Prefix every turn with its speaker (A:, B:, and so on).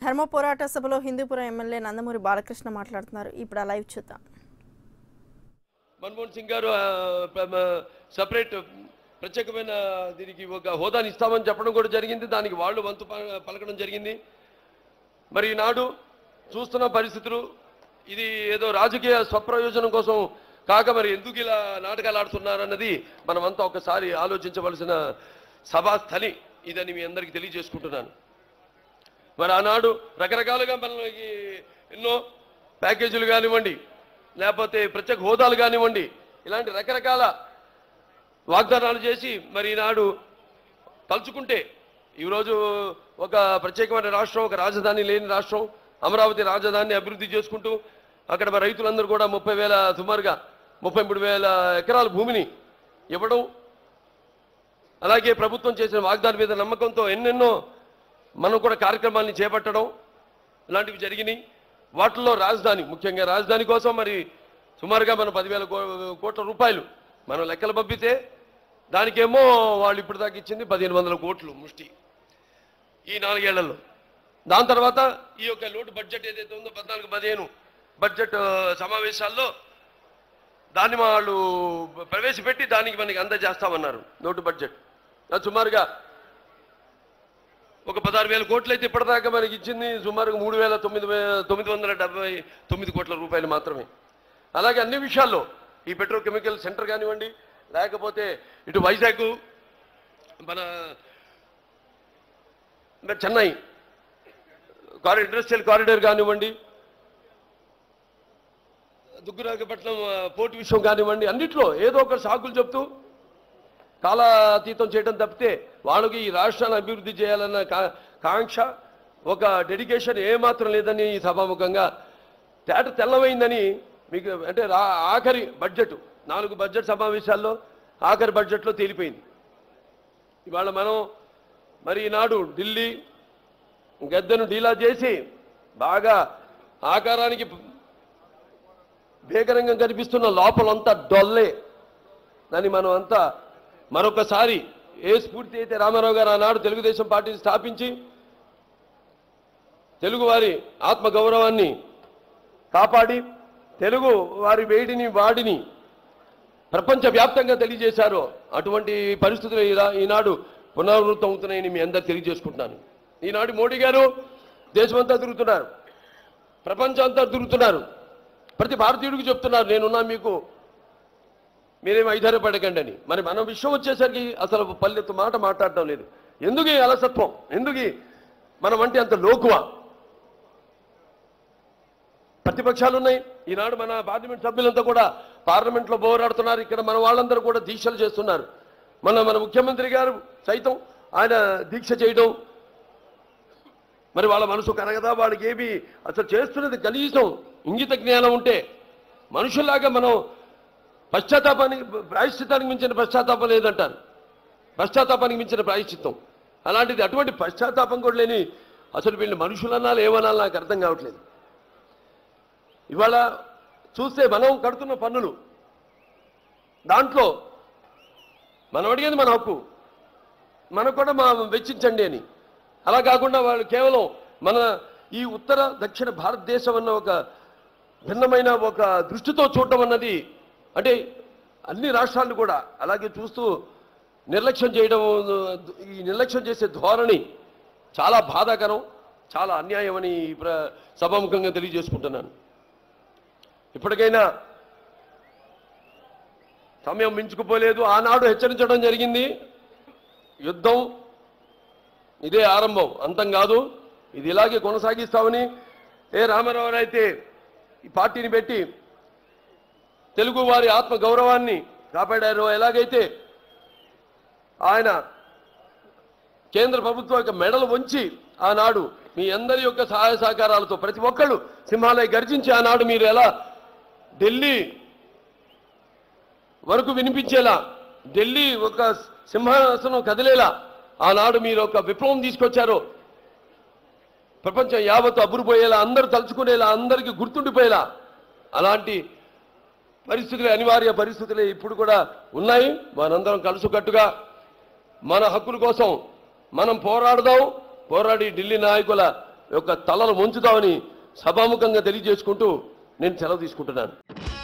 A: ధర్మ పోరాట సభలో హిందూపురం ఎమ్మెల్యే నందమూరి బాలకృష్ణ మాట్లాడుతున్నారు ఇప్పుడు ఆ లైవ్ చూద్దాం
B: మన్మోహన్ సింగ్ గారు సపరేట్ ప్రత్యేకమైన దీనికి ఒక హోదాని ఇస్తామని చెప్పడం కూడా జరిగింది దానికి వాళ్ళు వంతు ప- పలకడం జరిగింది మరి ఈనాడు చూస్తున్న పరిస్థితులు ఇది ఏదో రాజకీయ స్వప్రయోజనం కోసం కాక మరి ఎందుకు ఇలా నాటకాలు ఆడుతున్నారన్నది మనమంతా ఒకసారి ఆలోచించవలసిన సభా స్థలి ఇదని మీ అందరికీ తెలియజేసుకుంటున్నాను మరి ఆనాడు రకరకాలుగా మనకి ఎన్నో ప్యాకేజీలు కానివ్వండి లేకపోతే ప్రత్యేక హోదాలు కానివ్వండి ఇలాంటి రకరకాల వాగ్దానాలు చేసి మరి ఈనాడు తలుచుకుంటే ఈరోజు ఒక ప్రత్యేకమైన రాష్ట్రం ఒక రాజధాని లేని రాష్ట్రం అమరావతి రాజధానిని అభివృద్ధి చేసుకుంటూ అక్కడ మరి రైతులందరూ కూడా ముప్పై వేల సుమారుగా ముప్పై మూడు వేల ఎకరాల భూమిని ఇవ్వడం అలాగే ప్రభుత్వం చేసిన వాగ్దానం మీద నమ్మకంతో ఎన్నెన్నో మనం కూడా కార్యక్రమాల్ని చేపట్టడం ఇలాంటివి జరిగినాయి వాటిల్లో రాజధాని ముఖ్యంగా రాజధాని కోసం మరి సుమారుగా మనం పదివేల కో- కోట్ల రూపాయలు మనం లెక్కలు పంపితే దానికేమో వాళ్ళు ఇప్పుడు దాకా ఇచ్చింది పదిహేను వందల కోట్లు ముష్టి ఈ నాలుగేళ్లలో దాని తర్వాత ఈ యొక్క లోటు బడ్జెట్ ఏదైతే ఉందో పద్నాలుగు పదిహేను బడ్జెట్ ఆ, సమావేశాల్లో దాన్ని వాళ్ళు ప్రవేశపెట్టి దానికి మనకి అందజేస్తామన్నారు లోటు బడ్జెట్ అది సుమారుగా ఒక పదహారు వేల కోట్లు అయితే ఇప్పటిదాకా మనకి ఇచ్చింది సుమారుగా మూడు వేల తొమ్మిది వే- తొమ్మిది వందల డెబ్బై తొమ్మిది కోట్ల రూపాయలు మాత్రమే అలాగే అన్ని విషయాల్లో ఈ పెట్రోకెమికల్ సెంటర్ కానివ్వండి లేకపోతే ఇటు వైజాగ్ మన మరి చెన్నై కారి ఇండస్ట్రియల్ కారిడార్ కానివ్వండి దుగ్గురాగపట్నం ఆ, పోర్టు విషయం కానివ్వండి అన్నిట్లో ఏదో ఒక సాకులు చెప్తూ కాలాతీతం చేయడం తప్పితే వాళ్ళకి ఈ రాష్ట్రాన్ని అభివృద్ధి చేయాలన్న కా- కాంక్ష ఒక డెడికేషన్ ఏమాత్రం లేదని ఈ సభాముఖంగా తేట తెల్లమైందని మీకు అంటే రా ఆఖరి బడ్జెట్ నాలుగు బడ్జెట్ సమావేశాల్లో ఆఖరి బడ్జెట్లో తేలిపోయింది ఇవాళ మనం మరి ఈనాడు ఢిల్లీ గద్దెను డీలా చేసి బాగా ఆకారానికి భీకరంగా కనిపిస్తున్న లోపలంతా డొల్లే దాన్ని మనం అంతా మరొకసారి ఏ స్ఫూర్తి అయితే రామారావు గారు ఆనాడు తెలుగుదేశం పార్టీని స్థాపించి తెలుగు వారి ఆత్మ గౌరవాన్ని కాపాడి తెలుగు వారి వేడిని వాడిని ప్రపంచవ్యాప్తంగా తెలియజేశారో అటువంటి పరిస్థితులు ఈరా- ఈనాడు పునరావృతం అవుతున్నాయని మీ అందరు తెలియజేసుకుంటున్నాను ఈనాడు మోడీ గారు దేశమంతా తిరుగుతున్నారు ప్రపంచం అంతా తిరుగుతున్నారు ప్రతి భారతీయుడికి చెప్తున్నారు నేనున్నా మీకు మీరేం ఐదారపడకండి అని మరి మన విషయం వచ్చేసరికి అసలు పల్లెత్తు మాట మాట్లాడటం లేదు ఎందుకు ఈ అలసత్వం ఎందుకు ఈ మనం అంటే అంత లోకువా ప్రతిపక్షాలు ఉన్నాయి ఈనాడు మన పార్లమెంట్ సభ్యులంతా కూడా పార్లమెంట్లో పోరాడుతున్నారు ఇక్కడ మన వాళ్ళందరూ కూడా దీక్షలు చేస్తున్నారు మన మన ముఖ్యమంత్రి గారు సైతం ఆయన దీక్ష చేయడం మరి వాళ్ళ మనసు కరగదా వాళ్ళకి ఏమి అసలు చేస్తున్నది కనీసం ఇంగిత జ్ఞానం ఉంటే మనుషుల్లాగా మనం పశ్చాత్తాపానికి ప్రాయశ్చిత్తానికి మించిన పశ్చాత్తాపం లేదంటారు పశ్చాత్తాపానికి మించిన ప్రాయశ్చిత్తం అలాంటిది అటువంటి పశ్చాత్తాపం కూడా లేని అసలు వీళ్ళు మనుషులన్నా ఏమనాలి నాకు అర్థం కావట్లేదు ఇవాళ చూస్తే మనం కడుతున్న పన్నులు దాంట్లో మనం అడిగేది మన హక్కు మనకు కూడా మా వెచ్చించండి అని అలా కాకుండా వాళ్ళు కేవలం మన ఈ ఉత్తర దక్షిణ భారతదేశం అన్న ఒక భిన్నమైన ఒక దృష్టితో చూడటం అన్నది అంటే అన్ని రాష్ట్రాలు కూడా అలాగే చూస్తూ నిర్లక్ష్యం చేయడం ఈ నిర్లక్ష్యం చేసే ధోరణి చాలా బాధాకరం చాలా అన్యాయమని ఈ ప్ర సభాముఖంగా తెలియజేసుకుంటున్నాను ఇప్పటికైనా సమయం మించుకుపోలేదు ఆనాడు హెచ్చరించడం జరిగింది యుద్ధం ఇదే ఆరంభం అంతం కాదు ఇది ఇలాగే కొనసాగిస్తామని ఏ రామారావు అయితే ఈ పార్టీని పెట్టి తెలుగు వారి ఆత్మ గౌరవాన్ని కాపాడారో ఎలాగైతే ఆయన కేంద్ర ప్రభుత్వం యొక్క మెడలు వంచి ఆనాడు మీ అందరి యొక్క సహాయ సహకారాలతో ప్రతి ఒక్కళ్ళు సింహాలయ గర్జించి ఆనాడు మీరు ఎలా ఢిల్లీ వరకు వినిపించేలా ఢిల్లీ ఒక సింహాసనం కదిలేలా ఆనాడు మీరు ఒక విప్లవం తీసుకొచ్చారు ప్రపంచం యావత్తు అబ్బురుపోయేలా అందరూ తలుచుకునేలా అందరికీ గుర్తుండిపోయేలా అలాంటి పరిస్థితులు అనివార్య పరిస్థితులే ఇప్పుడు కూడా ఉన్నాయి మనందరం కలుసుకట్టుగా మన హక్కుల కోసం మనం పోరాడదాం పోరాడి ఢిల్లీ నాయకుల యొక్క తలలు ముంచుతామని సభాముఖంగా తెలియజేసుకుంటూ నేను సెలవు తీసుకుంటున్నాను